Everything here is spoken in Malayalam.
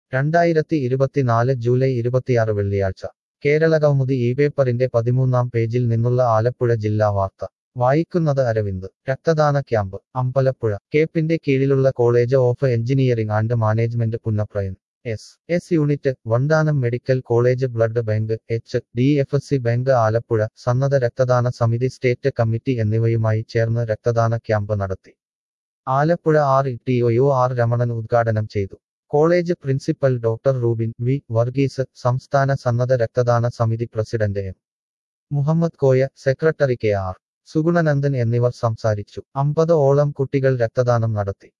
രണ്ടായിരത്തി ഇരുപത്തിനാല് ജൂലൈ ഇരുപത്തിയാറ് വെള്ളിയാഴ്ച കേരള കൗമുദി ഈ പേപ്പറിന്റെ പതിമൂന്നാം പേജിൽ നിന്നുള്ള ആലപ്പുഴ ജില്ലാ വാർത്ത വായിക്കുന്നത് അരവിന്ദ് രക്തദാന ക്യാമ്പ് അമ്പലപ്പുഴ കേപ്പിന്റെ കീഴിലുള്ള college of engineering and management പുന്നപ്രയൻ S S unit Vandanam medical college blood bank H D F C bank Alappuzha സന്നദ്ധ രക്തദാന സമിതി സ്റ്റേറ്റ് കമ്മിറ്റി എന്നിവയുമായി ചേർന്ന് രക്തദാന ക്യാമ്പ് നടത്തി Alappuzha R T O U R Ramanan ഉദ്ഘാടനം ചെയ്തു college principal doctor Rubin V Varghese സംസ്ഥാന സന്നദ്ധ രക്തദാന സമിതി president M Muhammad Koya secretary K R Sugunanandan എന്നിവർ സംസാരിച്ചു അമ്പത് ഓളം കുട്ടികൾ രക്തദാനം നടത്തി